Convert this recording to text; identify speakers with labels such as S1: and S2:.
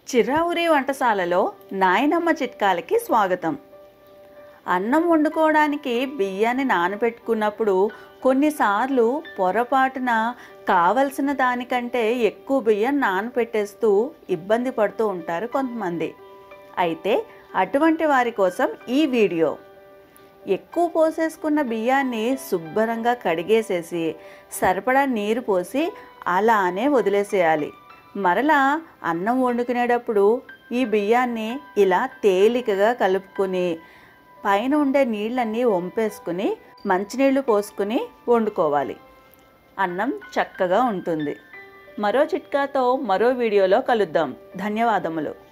S1: చిరావురి వంటశాలలో నాయనమ్మ చిట్కాలకి స్వాగతం అన్నం వండుకోవడానికి బియ్యాన్ని నానబెట్టుకున్నప్పుడు కొన్నిసార్లు పొరపాటున కావలసిన దానికంటే ఎక్కువ బియ్యం నానబెట్టేస్తూ ఇబ్బంది పడుతూ ఉంటారు కొంతమంది అయితే అటువంటి వారి కోసం ఈ వీడియో ఎక్కువ పోసేసుకున్న బియ్యాన్ని శుభ్రంగా కడిగేసేసి సరిపడా నీరు పోసి అలానే వదిలేసేయాలి మరలా అన్నం వండుకునేటప్పుడు ఈ బియ్యాన్ని ఇలా తేలికగా కలుపుకొని పైన ఉండే నీళ్ళన్నీ వంపేసుకుని మంచినీళ్ళు పోసుకుని వండుకోవాలి అన్నం చక్కగా ఉంటుంది మరో చిట్కాతో మరో వీడియోలో కలుద్దాం ధన్యవాదములు